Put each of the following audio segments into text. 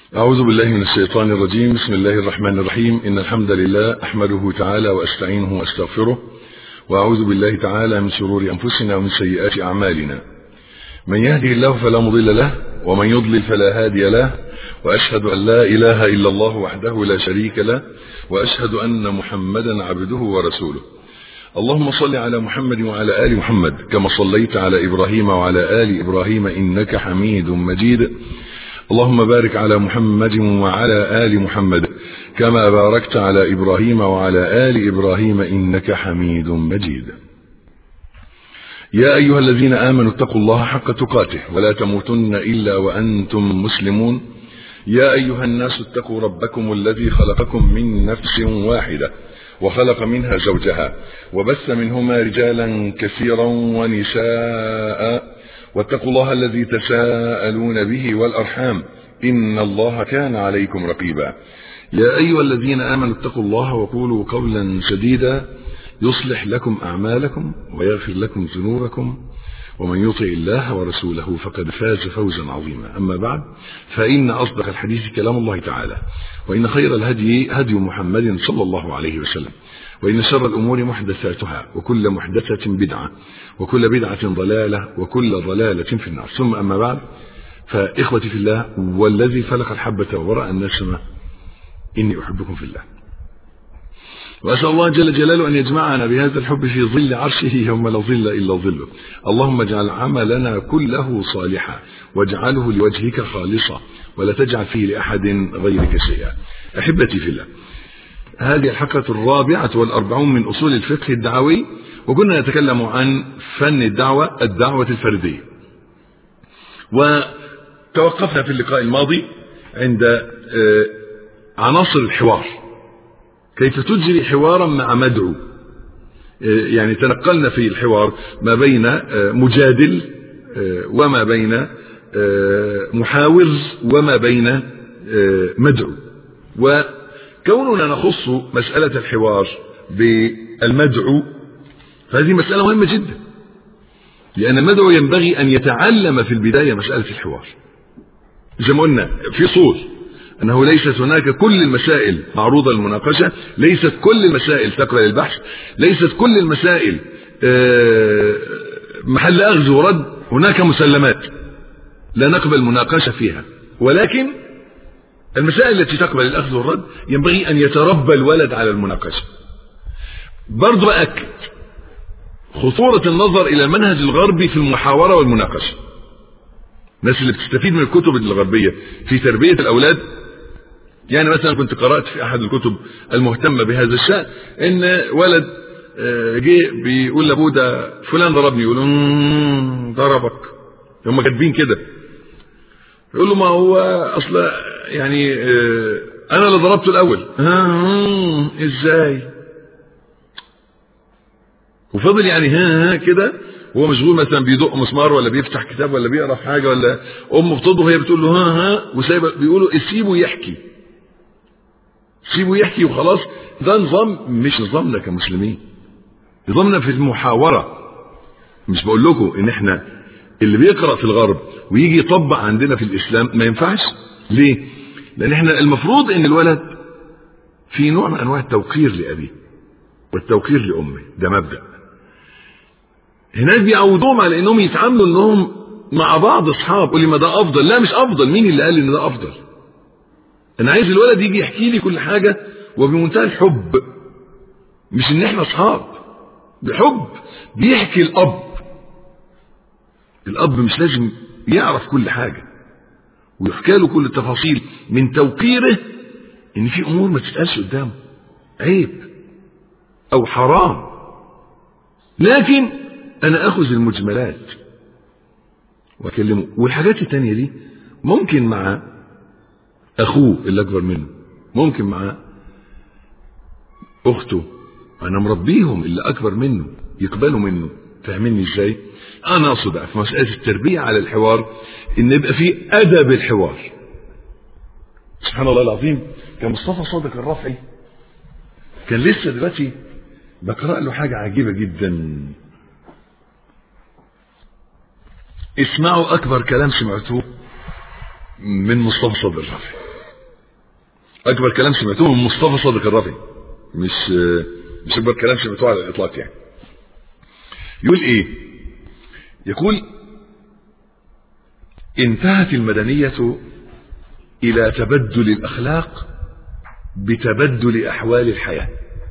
أعوذ بالله من الشيطان الرجيم بسم الله الرحمن الرحيم إن الحمد لله أحمده تعالى وأستعينه وأستغفره وأعوذ بالله تعالى من شرور أنفسنا ومن سيئات أعمالنا من يهدي الله فلا مضل له ومن يضلل فلا هادي له وأشهد أن لا إله إلا الله وحده لا شريك له وأشهد أن محمدا عبده ورسوله اللهم صل على محمد وعلى آل محمد كما صليت على إبراهيم وعلى آل إبراهيم إنك حميد مجيد اللهم بارك على محمد وعلى آل محمد كما باركت على إبراهيم وعلى آل إبراهيم إنك حميد مجيد يا أيها الذين آمنوا اتقوا الله حق تقاته ولا تموتن إلا وأنتم مسلمون يا أيها الناس اتقوا ربكم الذي خلقكم من نفس واحدة وخلق منها زوجها وبث منهما رجالا كثيرا ونساء واتقوا الله الذي تساءلون به والأرحام إن الله كان عليكم رقيبا يا أيها الذين آمنوا اتقوا الله وقولوا قولا سديدا يصلح لكم أعمالكم ويغفر لكم ذنوبكم ومن يطع الله ورسوله فقد فاز فوزا عظيما أما بعد فإن أصدق الحديث كلام الله تعالى وإن خير الهدي هدي محمد صلى الله عليه وسلم وإن شر الأمور محدثاتها وكل محدثة بدعة وكل بدعة ضلالة وكل ضلالة في النار ثم أما بعد فإخوتي في الله والذي فلق الحبة وراء النسمة إني أحبكم في الله وأسأل الله جل جلاله أن يجمعنا بهذا الحب في ظل عرشه يوم لا ظل إلا ظله اللهم اجعل عملنا كله صالحا واجعله لوجهك خالصا ولا تجعل فيه لأحد غيرك شيئا أحبتي في الله هذه الحلقة الرابعة والأربعون من أصول الفقه الدعوي وكنا نتكلم عن فن الدعوة الدعوة الفردية وتوقفنا في اللقاء الماضي عند عناصر الحوار كيف تجري حوارا مع مدعو يعني تنقلنا في الحوار ما بين مجادل وما بين محاور وما بين مدعو وكوننا نخص مسألة الحوار بالمدعو فهذه مسألة مهمة جدا لأن المدعو ينبغي أن يتعلم في البداية مسألة الحوار زي ما قلنا في صور أنه ليست هناك كل المسائل معروضة للمناقشة ليست كل المسائل تقرأ للبحث ليست كل المسائل محل أخذ ورد هناك مسلمات لا نقبل مناقشة فيها ولكن المسائل التي تقبل الأخذ والرد ينبغي أن يتربى الولد على المناقشة برضو بأكد خطورة النظر إلى المنهج الغربي في المحاورة والمناقشة الناس اللي بتستفيد من الكتب الغربية في تربية الأولاد يعني مثلا كنت قرأت في أحد الكتب المهتمة بهذا الشأن إن ولد جه بيقول لأبوه ده فلان ضربني يقول ضربك هم كاتبين كده يقول له ما هو أصلا يعني أنا اللي ضربته الأول إزاي وفضل يعني ها ها كده وهو مشغول مثلا بيدق مسمار ولا بيفتح كتاب ولا بيقرا في حاجه ولا امه بتضرب وهي بتقول له ها ها وسايبه بيقولوا سيبه يحكي سيبه يحكي وخلاص ده نظام مش نظامنا كمسلمين نظامنا في المحاوره مش بقول لكم ان احنا اللي بيقرا في الغرب ويجي يطبق عندنا في الاسلام ما ينفعش ليه لان احنا المفروض ان الولد في نوع من انواع التوقير لابيه والتوقير لامه ده مبدا هناك بيعودوهم على انهم يتعاملوا انهم مع بعض اصحاب قول لي ما ده افضل لا مش افضل مين اللي قال ان ده افضل انا عايز الولد يجي يحكي لي كل حاجه وبمنتهى الحب مش ان احنا اصحاب بحب بيحكي الاب الاب مش لازم يعرف كل حاجه ويحكى له كل التفاصيل من توقيره ان في امور ما تتقالش قدامه عيب او حرام لكن انا اخذ المجملات واكلمه والحاجات التانية دي ممكن مع اخوه اللي اكبر منه ممكن مع اخته انا مربيهم اللي اكبر منه يقبلوا منه فاهميني ازاي انا اقصد في مساله التربيه على الحوار ان يبقى في ادب الحوار سبحان الله العظيم كان مصطفى صادق الرافعي كان لسه دلوقتي بقرا له حاجه عجيبه جدا اسمعوا اكبر كلام سمعتوه من مصطفى صادق الرافعي اكبر كلام سمعتوه من مصطفى صادق الرافعي مش مش اكبر كلام سمعتوه على الاطلاق يعني يقول ايه يقول انتهت المدنية الى تبدل الاخلاق بتبدل احوال الحياة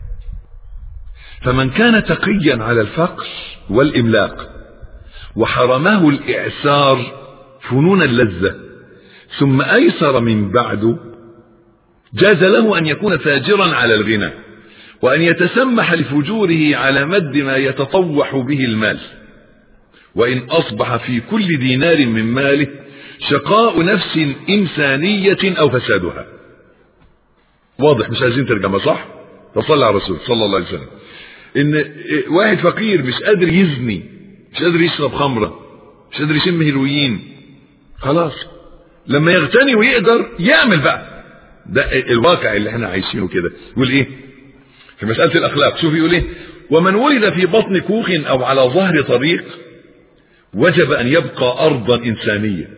فمن كان تقيا على الفقر والاملاق وحرمه الاعسار فنون اللذة ثم ايسر من بعد جاز له ان يكون تاجرا على الغنى وان يتسمح لفجوره على مد ما يتطوح به المال وان اصبح في كل دينار من ماله شقاء نفس انسانية او فسادها واضح مش عايزين ترجمة صح تصلى على الرسول صلى الله عليه وسلم ان واحد فقير مش قادر يزني مش قادر يشرب خمرة مش قادر يشم هيروين خلاص لما يغتني ويقدر يعمل بقى ده الواقع اللي احنا عايشينه كده يقول ايه في مسألة الاخلاق شوف يقول ايه ومن ولد في بطن كوخ او على ظهر طريق وجب ان يبقى ارضا انسانية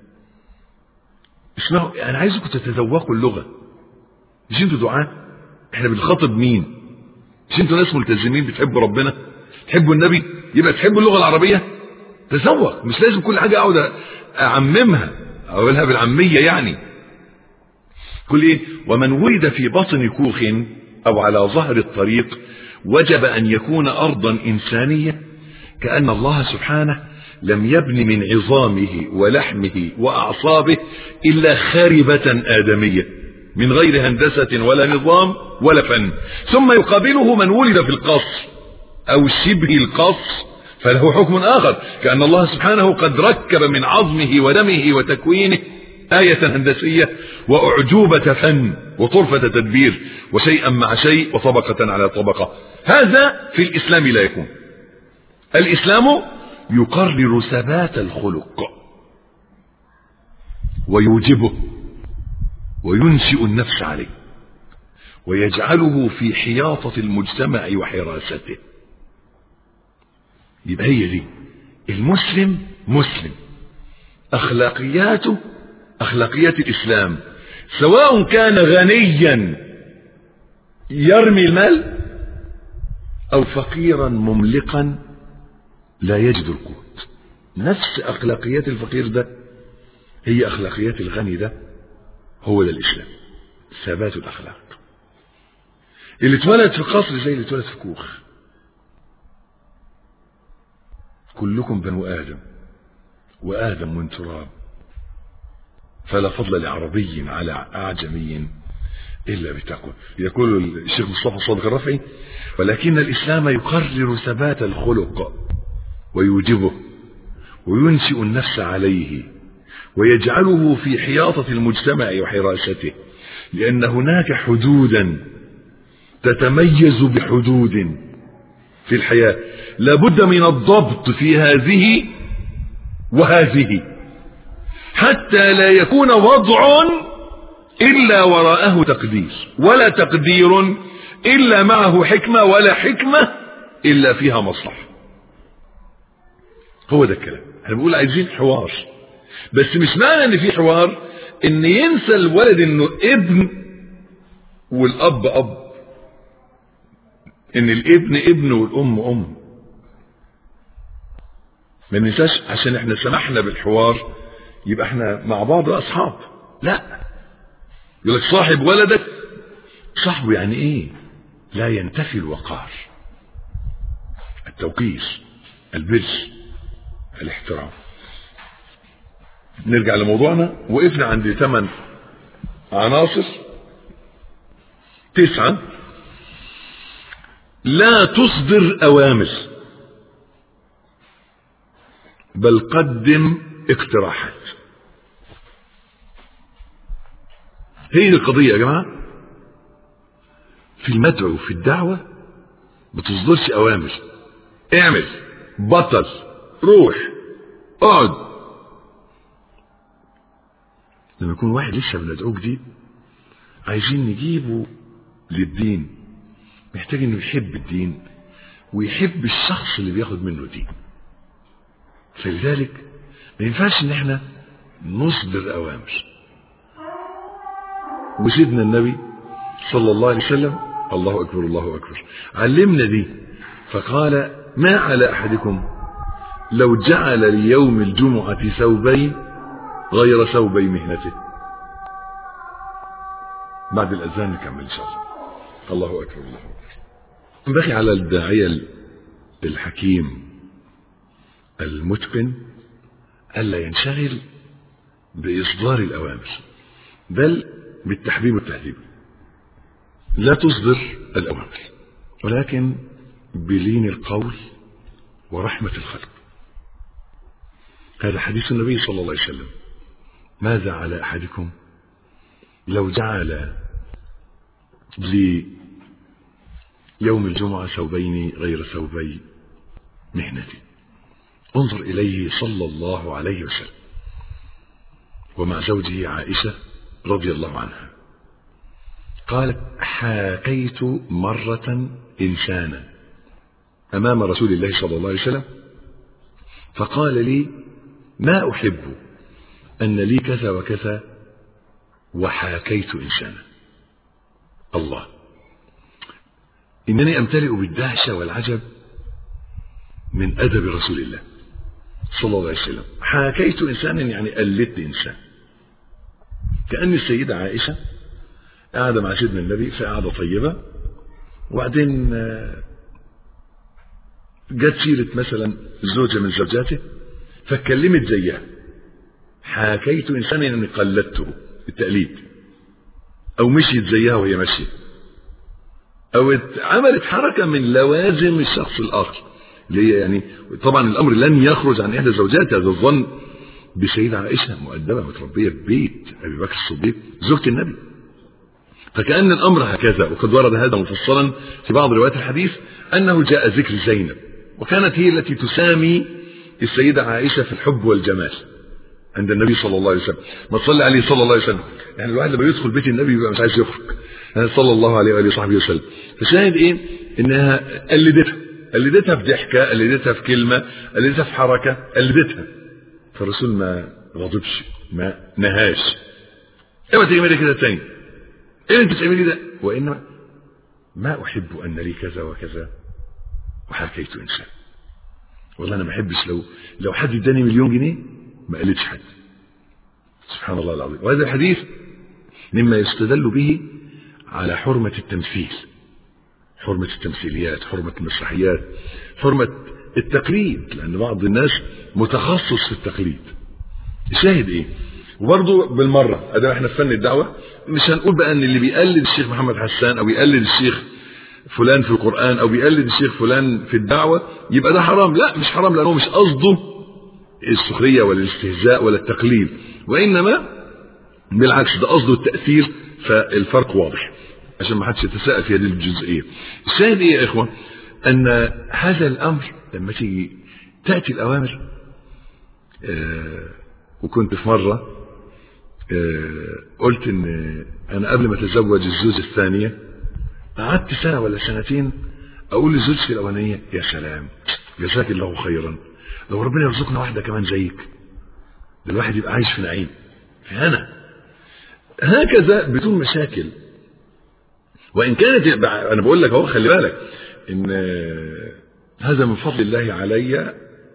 اسمعوا انا عايزكم تتذوقوا اللغة مش انتوا دعاء احنا بنخاطب مين مش انتوا ناس ملتزمين بتحبوا ربنا تحبوا النبي يبقى تحبوا اللغة العربية تذوق مش لازم كل حاجة اقعد اعممها اقولها بالعامية يعني كل ايه ومن ولد في بطن كوخ او على ظهر الطريق وجب ان يكون ارضا انسانية كأن الله سبحانه لم يبن من عظامه ولحمه واعصابه الا خاربة ادمية من غير هندسة ولا نظام ولا فن ثم يقابله من ولد في القصر او شبه القصر فله حكم اخر كأن الله سبحانه قد ركب من عظمه ودمه وتكوينه آية هندسية وأعجوبة فن وطرفة تدبير وشيئا مع شيء وطبقة على طبقة هذا في الإسلام لا يكون الإسلام يقرر ثبات الخلق ويوجبه وينشئ النفس عليه ويجعله في حياطة المجتمع وحراسته يبقى هي دي المسلم مسلم أخلاقياته أخلاقيات الإسلام سواء كان غنيا يرمي المال أو فقيرا مملقا لا يجد القوت نفس أخلاقيات الفقير ده هي أخلاقيات الغني ده هو ده الإسلام ثبات الأخلاق اللي اتولد في قصر زي اللي اتولد في كوخ كلكم بنو آدم وآدم من تراب فلا فضل لعربي على أعجمي إلا بتقوى يقول الشيخ مصطفى صادق الرفعي ولكن الإسلام يقرر ثبات الخلق ويوجبه وينشئ النفس عليه ويجعله في حياطة المجتمع وحراسته لأن هناك حدودا تتميز بحدود في الحياة لابد من الضبط في هذه وهذه حتى لا يكون وضع إلا وراءه تقدير ولا تقدير إلا معه حكمة ولا حكمة إلا فيها مصلحة هو ده الكلام احنا بنقول عايزين حوار بس مش معنى ان في حوار ان ينسى الولد انه ابن والاب اب ان الابن ابن والام ام ما ننساش عشان احنا سمحنا بالحوار يبقى احنا مع بعض اصحاب لا يقول لك صاحب ولدك صاحبه يعني ايه لا ينتفي الوقار التوقير البر الاحترام نرجع لموضوعنا وقفنا عند ثمان عناصر تسعة لا تصدر أوامر بل قدم اقتراحات هي القضية يا جماعة في المدعو في الدعوة ما تصدرش أوامر اعمل بطل روح اقعد لما يكون واحد لسه بندعوه جديد عايزين نجيبه للدين محتاج انه يحب الدين ويحب الشخص اللي بياخد منه دين فلذلك ما ينفعش ان احنا نصدر اوامر وسيدنا النبي صلى الله عليه وسلم الله أكبر الله أكبر علمنا دي فقال ما على أحدكم لو جعل ليوم الجمعة ثوبين غير ثوبي مهنته بعد الأذان نكمل إن شاء الله الله أكبر الله أكبر ينبغي على الداعية الحكيم المتقن ألا ينشغل بإصدار الأوامر بل بالتحبيب والتهذيب لا تصدر الأوامر ولكن بلين القول ورحمة الخلق هذا حديث النبي صلى الله عليه وسلم ماذا على أحدكم لو جعل ليوم الجمعة ثوبين غير ثوبي مهنتي انظر إليه صلى الله عليه وسلم ومع زوجه عائشة رضي الله عنها قالت حاكيت مرة إنسانا أمام رسول الله صلى الله عليه وسلم فقال لي ما أحب أن لي كذا وكذا وحاكيت إنسانا الله إنني أمتلئ بالدهشة والعجب من أدب رسول الله صلى الله عليه وسلم حاكيت إنسانا يعني قلدت إنسان كأن السيدة عائشة قاعدة مع سيدنا النبي في قعدة طيبة وبعدين جت سيرة مثلا زوجة من زوجاته فاتكلمت زيها حاكيت إنسانا يعني قلدته التقليد أو مشيت زيها وهي ماشية أو عملت حركة من لوازم الشخص الآخر اللي هي يعني طبعا الأمر لن يخرج عن إحدى زوجات هذا الظن بسيدة عائشة مؤدبة متربية في بيت أبي بكر الصديق زوجة النبي فكأن الأمر هكذا وقد ورد هذا مفصلا في بعض روايات الحديث أنه جاء ذكر زينب وكانت هي التي تسامي السيدة عائشة في الحب والجمال عند النبي صلى الله عليه وسلم ما تصلي عليه صلى الله عليه وسلم يعني الواحد لما يدخل بيت النبي بيبقى مش عايز يخرج يعني صلى الله عليه وآله وصحبه وسلم فشاهد ايه انها قلدتها قلدتها في ضحكة قلدتها في كلمة قلدتها في حركة قلدتها فالرسول ما غضبش ما نهاش اوعى تعملي كده تاني ايه انت بتعملي ده وانما ما احب ان لي كذا وكذا وحكيت انسان والله انا ما احبش لو لو حد اداني مليون جنيه ما قالتش حد سبحان الله العظيم وهذا الحديث مما يستدل به على حرمة التمثيل حرمة التمثيليات حرمة المسرحيات حرمة التقليد لأن بعض الناس متخصص في التقليد الشاهد إيه وبرضه بالمرة أدام احنا في فن الدعوة مش هنقول بقى ان اللي بيقلد الشيخ محمد حسان او بيقلد الشيخ فلان في القرآن او بيقلد الشيخ فلان في الدعوة يبقى ده حرام لا مش حرام لانه مش قصده السخرية ولا الاستهزاء ولا التقليد وإنما بالعكس ده قصده التأثير فالفرق واضح عشان ما حدش يتساءل في هذه الجزئية الشاهد ايه يا اخوة ان هذا الامر لما تيجي تأتي الاوامر آه وكنت في مرة آه قلت ان انا قبل ما اتزوج الزوجة الثانية قعدت سنة ولا سنتين اقول لزوجتي الاولانية يا سلام جزاك الله خيرا لو ربنا يرزقنا واحدة كمان زيك ده الواحد يبقى عايش في نعيم في هنا هكذا بدون مشاكل وإن كانت أنا بقول لك أهو خلي بالك إن هذا من فضل الله علي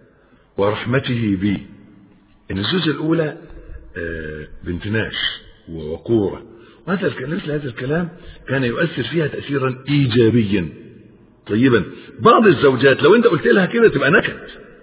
ورحمته بي إن الزوجة الأولى بنت ناس ووقورة وهذا الكلام مثل هذا الكلام كان يؤثر فيها تأثيرا إيجابيا طيبا بعض الزوجات لو أنت قلت لها كده تبقى نكد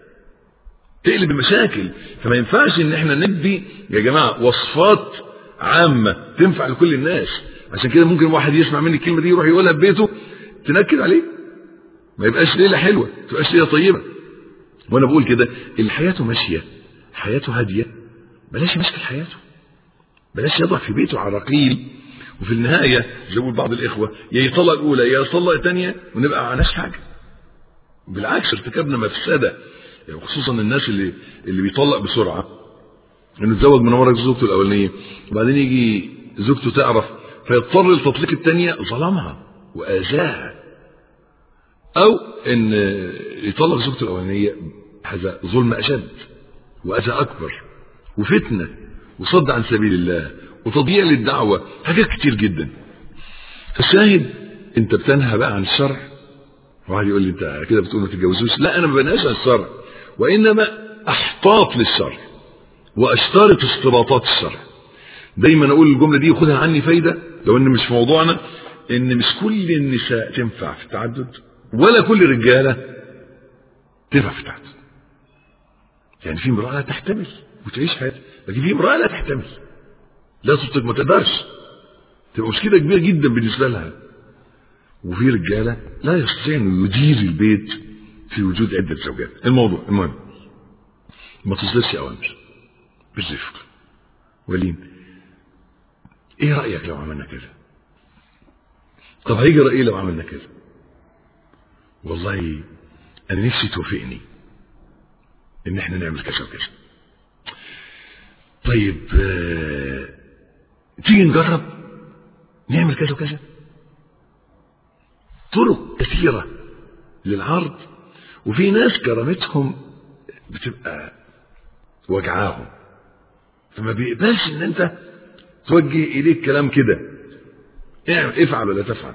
تقلب المشاكل فما ينفعش ان احنا ندي يا جماعه وصفات عامه تنفع لكل الناس عشان كده ممكن واحد يسمع مني الكلمه دي يروح يقولها في بيته تنكد عليه ما يبقاش ليله حلوه ما تبقاش ليله طيبه وانا بقول كده اللي حياته ماشيه حياته هاديه بلاش يمشكل حياته بلاش يضع في بيته عراقيل وفي النهايه زي ما بعض الاخوه يا يطلق الاولى يا يطلق الثانيه ونبقى ما معناش حاجه بالعكس ارتكبنا مفسده يعني خصوصا الناس اللي اللي بيطلق بسرعه انه يتزوج من ورا زوجته الاولانيه وبعدين يجي زوجته تعرف فيضطر لتطليق الثانيه ظلمها واذاها او ان يطلق زوجته الاولانيه هذا ظلم اشد واذى اكبر وفتنه وصد عن سبيل الله وتضييع للدعوة حاجات كتير جدا الشاهد انت بتنهى بقى عن الشرع واحد يقول لي انت كده بتقول ما تتجوزوش لا انا ما بنهاش عن الشرع وانما احتاط للشرع واشترط اشتراطات الشرع دايما اقول الجمله دي وخدها عني فايده لو ان مش موضوعنا ان مش كل النساء تنفع في التعدد ولا كل الرجاله تنفع في التعدد يعني في امراه لا تحتمل وتعيش حياتها لكن في امراه لا تحتمل لا تطلق ما تقدرش تبقى مشكله كبيره جدا بالنسبه لها وفي رجاله لا يستطيع انه يدير البيت في وجود عده زوجات الموضوع المهم ما تصدرش اوامر بالرفق ولين ايه رايك لو عملنا كذا طب هيجي رايي لو عملنا كذا والله انا نفسي توافقني ان احنا نعمل كذا وكذا طيب آه، تيجي نجرب نعمل كذا وكذا طرق كثيرة للعرض وفي ناس كرامتهم بتبقى وجعاهم فما بيقبلش ان انت توجه اليك كلام كده اعمل افعل ولا تفعل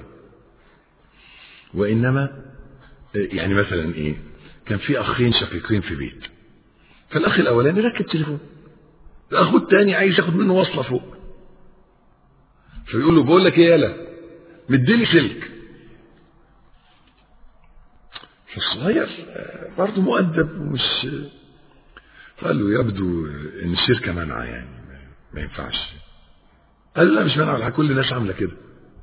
وانما يعني مثلا ايه كان في اخين شقيقين في بيت فالاخ الاولاني ركب تليفون الاخ الثاني عايز ياخد منه وصله فوق فيقول له بقول لك ايه يالا مديني سلك فالصغير برضه مؤدب ومش فقال له يبدو ان الشركه منعه يعني ما ينفعش قال له لا مش منعه كل الناس عامله كده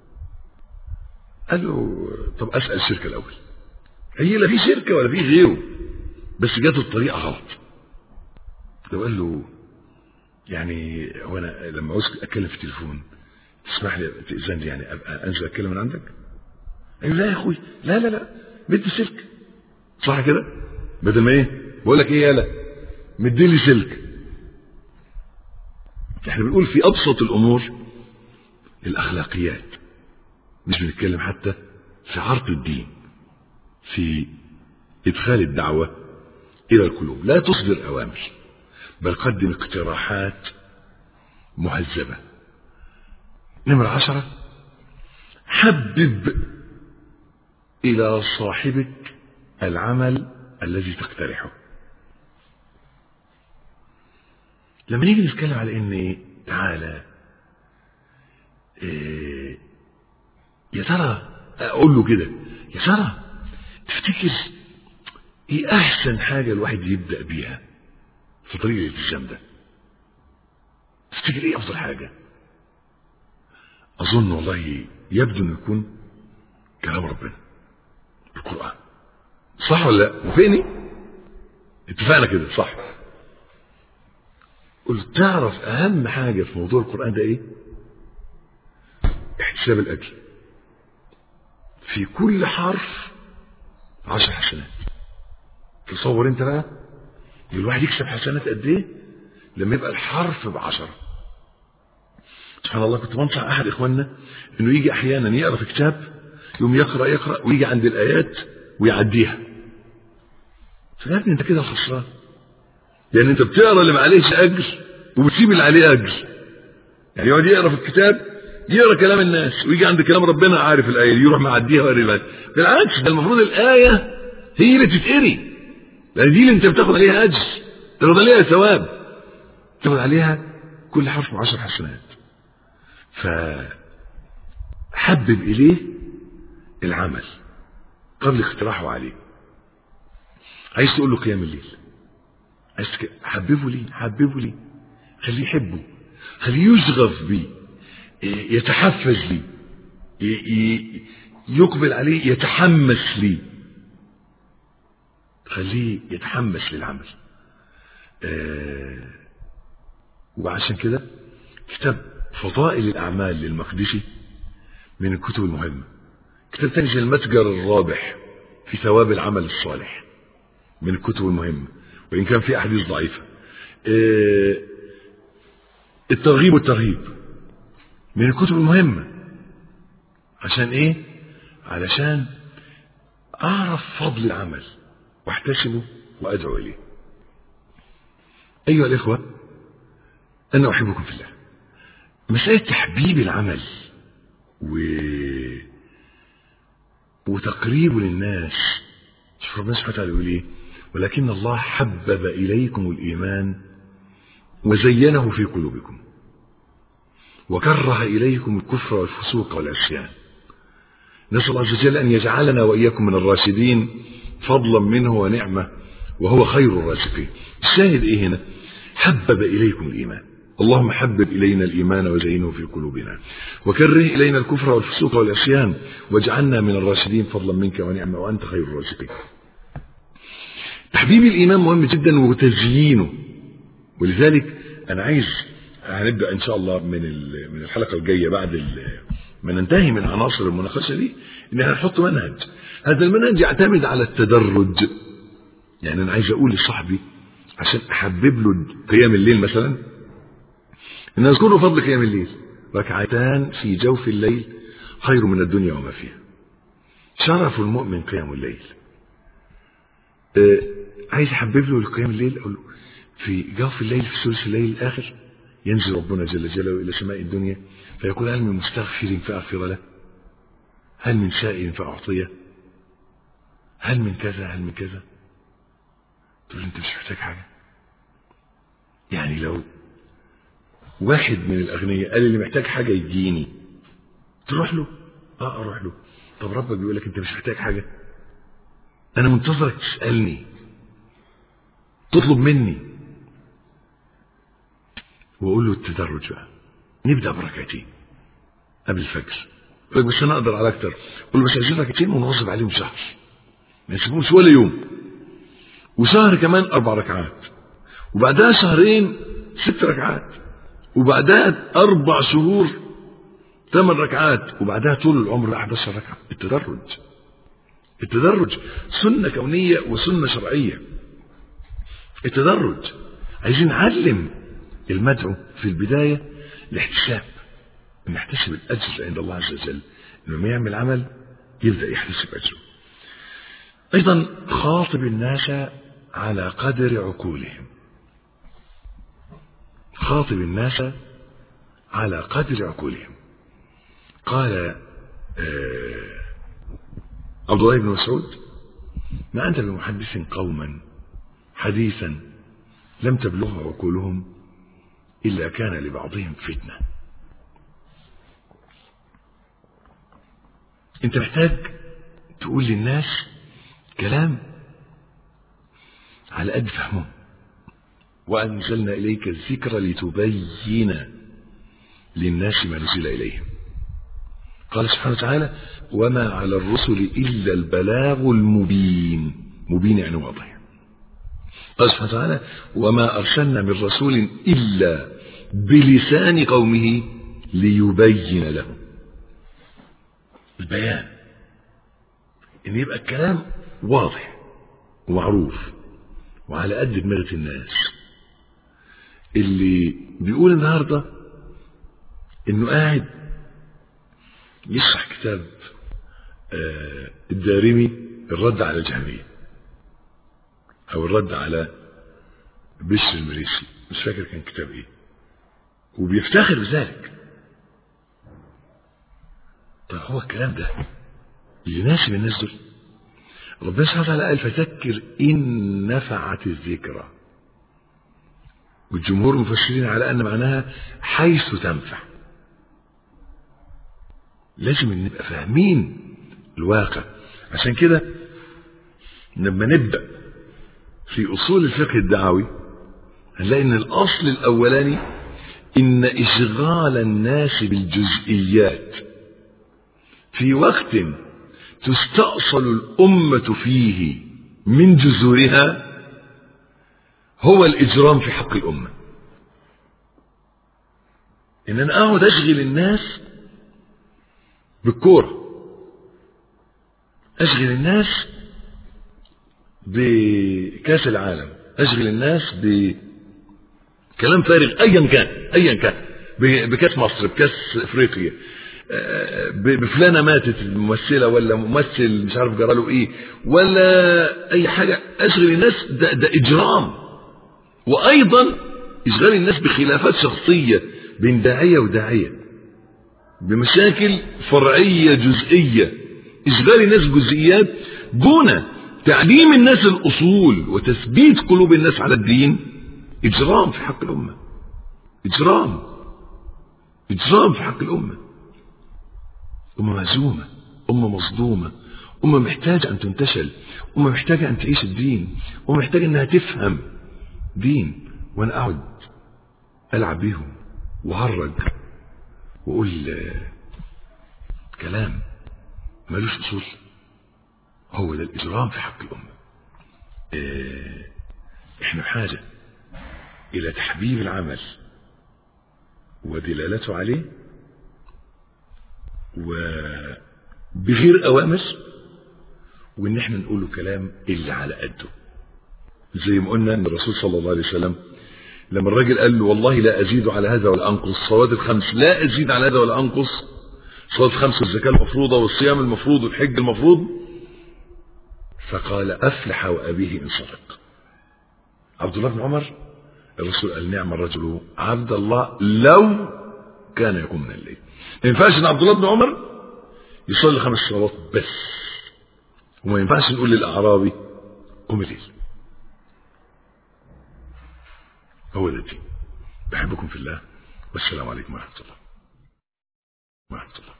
قال له طب اسال الشركه الاول هي لا في شركه ولا في غيره بس جت الطريقه غلط لو قال له يعني هو انا لما عاوز اتكلم في التليفون تسمح لي تاذن لي يعني ابقى انزل اتكلم من عندك؟ قال لا يا اخوي لا لا لا مدي سلك صح كده؟ بدل ما ايه؟ بقول لك ايه يالا مدي لي سلك احنا بنقول في ابسط الامور الاخلاقيات مش بنتكلم حتى في عرض الدين في ادخال الدعوه الى القلوب لا تصدر اوامر بل قدم اقتراحات مهذبه نمرة عشرة حبب إلى صاحبك العمل الذي تقترحه لما نيجي نتكلم على ان إيه؟ تعالى إيه يا ترى اقول له كده يا ترى تفتكر ايه احسن حاجه الواحد يبدا بيها في طريق الالتزام ده تفتكر ايه افضل حاجه اظن والله يبدو انه يكون كلام ربنا القران صح ولا لا وفيني اتفقنا كده صح قلت تعرف اهم حاجه في موضوع القران ده ايه احتساب الاجر في كل حرف عشر حسنات تصور انت بقى الواحد يكسب حسنات قد ايه لما يبقى الحرف بعشرة سبحان الله كنت بنصح احد اخواننا انه يجي احيانا يقرا في كتاب يوم يقرا يقرا ويجي عند الايات ويعديها فيا ابني انت كده خسران يعني انت بتقرا اللي ما عليهش اجر وبتسيب اللي عليه اجر يعني يقعد يقرا في الكتاب يقرا كلام الناس ويجي عند كلام ربنا عارف الايه دي يروح معديها ويقرا بالعكس ده المفروض الايه هي اللي تتقري لان دي اللي انت بتاخد عليها اجر تاخد عليها ثواب تاخد عليها كل حرف عشر حسنات فحبب اليه العمل قبل اقتراحه عليه عايز تقول له قيام الليل عايز تك... حببه ليه حببه ليه خليه يحبه خليه يشغف بيه يتحفز ليه ي... يقبل عليه يتحمس ليه خليه يتحمس للعمل آه وعشان كده كتاب فضائل الأعمال للمقدسي من الكتب المهمة كتاب تاني زي المتجر الرابح في ثواب العمل الصالح من الكتب المهمة وإن كان في أحاديث ضعيفة آه الترغيب والترهيب من الكتب المهمة عشان إيه؟ علشان أعرف فضل العمل واحتسبه وأدعو إليه أيها الإخوة أنا أحبكم في الله مسألة تحبيب العمل و وتقريبه للناس شوف ربنا سبحانه وتعالى يقول ايه ولكن الله حبب اليكم الايمان وزينه في قلوبكم وكره اليكم الكفر والفسوق والعصيان نسال الله عز وجل ان يجعلنا واياكم من الراشدين فضلا منه ونعمه وهو خير الرازقين الشاهد ايه هنا حبب اليكم الايمان اللهم حبب إلينا الإيمان وزينه في قلوبنا وكره إلينا الكفر والفسوق والعصيان واجعلنا من الراشدين فضلا منك ونعمة وأنت خير الرازقين تحبيب الإيمان مهم جدا وتزيينه ولذلك أنا عايز هنبدأ إن شاء الله من من الحلقة الجاية بعد ما ننتهي من عناصر المناقشة دي إن احنا نحط منهج هذا المنهج يعتمد على التدرج يعني أنا عايز أقول لصاحبي عشان أحبب له قيام الليل مثلا إن أذكر فضل قيام الليل ركعتان في جوف الليل خير من الدنيا وما فيها شرف المؤمن قيام الليل آه عايز أحبب له القيام الليل أقول له في جوف الليل في ثلث الليل الآخر ينزل ربنا جل جلاله إلى سماء الدنيا فيقول هل من مستغفر فأغفر له هل من سائل فأعطيه هل من كذا هل من كذا تقول أنت مش محتاج حاجة يعني لو واحد من الأغنياء قال اللي محتاج حاجة يجيني تروح له اه اروح له طب ربك بيقول لك انت مش محتاج حاجة انا منتظرك تسألني تطلب مني واقول له التدرج بقى نبدا بركعتين قبل الفجر يقول بس انا اقدر على اكتر قول له بس عايزين ركعتين ونواظب عليهم شهر ما يسيبوش ولا يوم وشهر كمان اربع ركعات وبعدها شهرين ست ركعات وبعدها أربع شهور ثمان ركعات وبعدها طول العمر 11 ركعة التدرج التدرج سنة كونية وسنة شرعية التدرج عايزين نعلم المدعو في البداية الاحتساب نحتسب الأجر عند الله عز وجل لما يعمل عمل يبدأ يحتسب أجره أيضا خاطب الناس على قدر عقولهم خاطب الناس على قدر عقولهم قال آه عبد الله بن مسعود ما أنت بمحدث قوما حديثا لم تبلغه عقولهم إلا كان لبعضهم فتنة أنت محتاج تقول للناس كلام على قد فهمهم وأنزلنا إليك الذكر لتبين للناس ما نزل إليهم قال سبحانه وتعالى وما على الرسل إلا البلاغ المبين مبين يعني واضح قال سبحانه وتعالى وما أرسلنا من رسول إلا بلسان قومه ليبين لهم البيان ان يبقى الكلام واضح ومعروف وعلى قد دماغة الناس اللي بيقول النهارده انه قاعد يشرح كتاب آه الدارمي الرد على الجهمية او الرد على بشر المريسي مش فاكر كان كتاب ايه وبيفتخر بذلك طيب هو الكلام ده يناسب الناس دول ربنا سبحانه وتعالى قال فذكر ان نفعت الذكرى والجمهور المفسرين على ان معناها حيث تنفع لازم نبقى فاهمين الواقع عشان كده لما نبدا في اصول الفقه الدعوي هنلاقي ان الاصل الاولاني ان اشغال الناس بالجزئيات في وقت تستأصل الأمة فيه من جذورها هو الإجرام في حق الأمة إن أنا أقعد أشغل الناس بالكورة أشغل الناس بكاس العالم أشغل الناس بكلام فارغ أيا كان أيا كان بكاس مصر بكاس إفريقيا بفلانة ماتت الممثلة ولا ممثل مش عارف جراله ايه ولا اي حاجة اشغل الناس ده, ده اجرام وايضا اشغال الناس بخلافات شخصية بين داعية وداعية بمشاكل فرعية جزئية إشغال الناس جزئيات دون تعليم الناس الأصول وتثبيت قلوب الناس على الدين إجرام في حق الأمة إجرام إجرام في حق الأمة أمة مهزومة أمة مصدومة أمة محتاجة أن تنتشل أمة محتاجة أن تعيش الدين أمة محتاجة أنها تفهم دين وأنا أقعد ألعب بيهم وهرج وأقول كلام ملوش أصول هو ده الإجرام في حق الأمة إحنا بحاجة إلى تحبيب العمل ودلالته عليه وبغير أوامر وإن إحنا نقوله كلام اللي على قده زي ما قلنا أن الرسول صلى الله عليه وسلم لما الراجل قال له والله لا أزيد على هذا ولا أنقص صلوات الخمس لا أزيد على هذا ولا أنقص صلاة الخمس والزكاة المفروضة والصيام المفروض والحج المفروض فقال أفلح وأبيه إن صدق عبد الله بن عمر الرسول قال نعم الرجل عبد الله لو كان يقوم من الليل ما ينفعش ان عبد الله بن عمر يصلي خمس صلوات بس وما ينفعش نقول للاعرابي قم الليل هو ده الدين بحبكم في الله والسلام عليكم ورحمه الله ورحمه الله